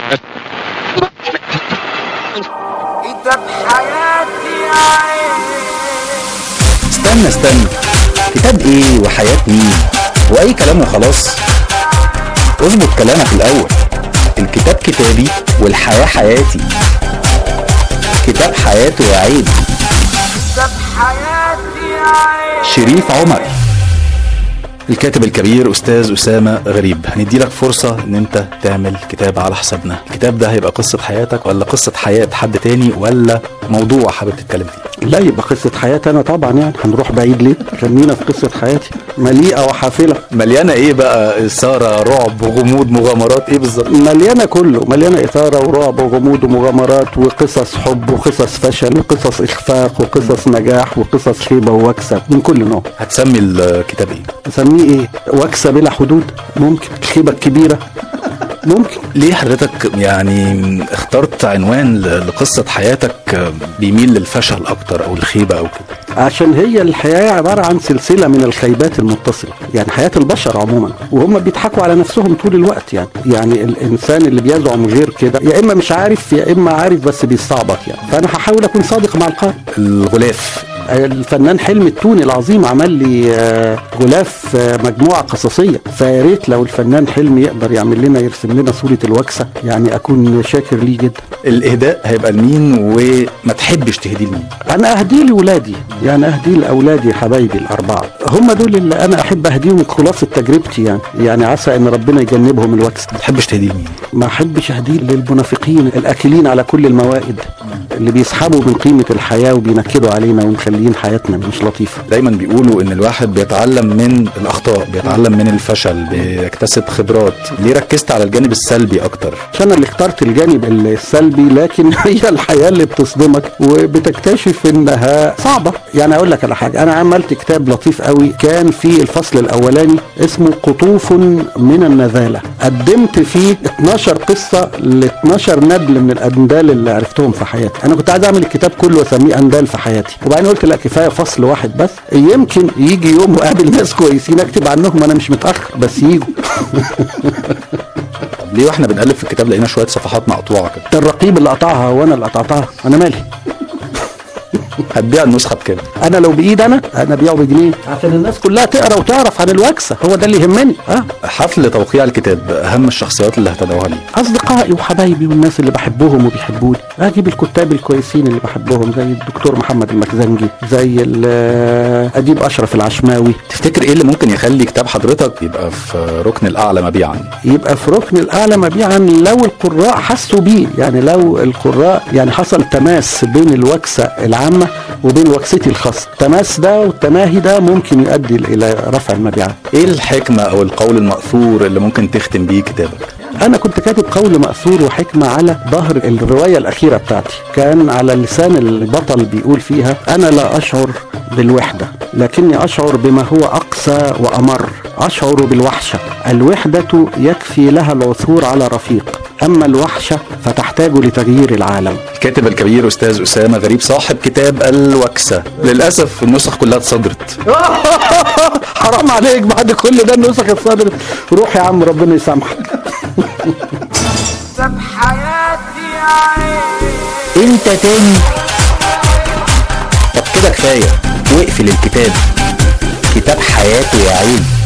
كتاب حياتي يا عين استنى استنى كتاب ايه وحياة مين واي كلام وخلاص اظبط كلامك الاول الكتاب كتابي والحياة حياتي كتاب حياته يا عيد كتاب حياتي يا عين شريف عمر الكاتب الكبير استاذ اسامه غريب هندي لك فرصه ان انت تعمل كتاب على حسابنا الكتاب ده هيبقى قصه حياتك ولا قصه حياه حد تاني ولا موضوع حابب تتكلم فيه لا يبقى قصة حياتي أنا طبعا يعني هنروح بعيد ليه؟ خلينا في قصة حياتي مليئة وحافلة مليانه ايه بقى اثاره رعب غموض مغامرات ايه بالظبط مليانة كله مليانة إثارة ورعب وغموض ومغامرات وقصص حب وقصص فشل وقصص إخفاق وقصص نجاح وقصص خيبة ووكسة من كل نوع هتسمي الكتاب ايه أسميه إيه؟ وكسة بلا حدود ممكن الخيبة الكبيرة ممكن ليه حضرتك يعني اخترت عنوان ل- لقصه حياتك بيميل للفشل اكتر او الخيبه او كده عشان هي الحياة عبارة عن سلسلة من الخيبات المتصلة يعني حياة البشر عموما وهم بيضحكوا على نفسهم طول الوقت يعني يعني الإنسان اللي بيزعم غير كده يا إما مش عارف يا إما عارف بس بيستعبط يعني فأنا هحاول أكون صادق مع القارئ الغلاف الفنان حلمي التوني العظيم عمل لي آه، غلاف آه، مجموعة قصصية فيا ريت لو الفنان حلمي يقدر يعمل لنا يرسم لنا صورة الوكسة يعني أكون شاكر ليه جدا الاهداء هيبقى لمين وما تحبش تهديه لمين انا اهدي لاولادي يعني اهدي لاولادي حبايبي الاربعه هم دول اللي انا احب اهديهم خلاصه تجربتي يعني يعني عسى ان ربنا يجنبهم الوكس ما تحبش تهديه لمين ما احبش اهديه للمنافقين الاكلين على كل الموائد اللي بيسحبوا من قيمه الحياه وبينكدوا علينا ومخليين حياتنا مش لطيفه دايما بيقولوا ان الواحد بيتعلم من الاخطاء بيتعلم من الفشل بيكتسب خبرات ليه ركزت على الجانب السلبي اكتر مش انا اللي اخترت الجانب السلبي لكن هي الحياه اللي بتصدمك وبتكتشف انها صعبه يعني اقول لك على حاجه انا عملت كتاب لطيف قوي كان في الفصل الاولاني اسمه قطوف من النذاله قدمت فيه 12 قصه ل 12 ندل من الاندال اللي عرفتهم في حياتي انا كنت عايز اعمل الكتاب كله واسميه اندال في حياتي وبعدين قلت لا كفايه فصل واحد بس يمكن يجي يوم وقابل ناس كويسين اكتب عنهم انا مش متاخر بس يجوا طب ليه واحنا بنقلب في الكتاب لقينا شويه صفحات مقطوعه كده ده الرقيب اللي قطعها وانا اللي قطعتها انا مالي هتبيع النسخه بكام انا لو بايد انا انا ابيعه بجنيه عشان الناس كلها تقرا وتعرف عن الوكسه هو ده اللي يهمني اه حفل توقيع الكتاب اهم الشخصيات اللي هتدعوها لي اصدقائي وحبايبي والناس اللي بحبهم وبيحبوني اجيب الكتاب الكويسين اللي بحبهم زي الدكتور محمد المكزنجي زي ال- اديب اشرف العشماوي تفتكر ايه اللي ممكن يخلي كتاب حضرتك يبقى في ركن الاعلى مبيعا يبقى في ركن الاعلى مبيعا لو القراء حسوا بيه يعني لو القراء يعني حصل تماس بين الوكسه العامه وبين وكستي الخاصه التماس ده والتماهي ده ممكن يؤدي الى رفع المبيعات ايه الحكمه او القول المأثور اللي ممكن تختم بيه كتابك انا كنت كاتب قول مأثور وحكمة على ظهر الرواية الأخيرة بتاعتي كان على لسان البطل بيقول فيها أنا لا أشعر بالوحدة لكني أشعر بما هو أقسى وأمر أشعر بالوحشة الوحدة يكفي لها العثور على رفيق أما الوحشة فتحتاج لتغيير العالم الكاتب الكبير استاذ اسامه غريب صاحب كتاب الوكسه للاسف النسخ كلها اتصدرت حرام عليك بعد كل ده النسخ الصادرة روح يا عم ربنا يسامحك كتاب حياتي يا عين انت تاني طب كده كفايه واقفل الكتاب كتاب حياته يا عين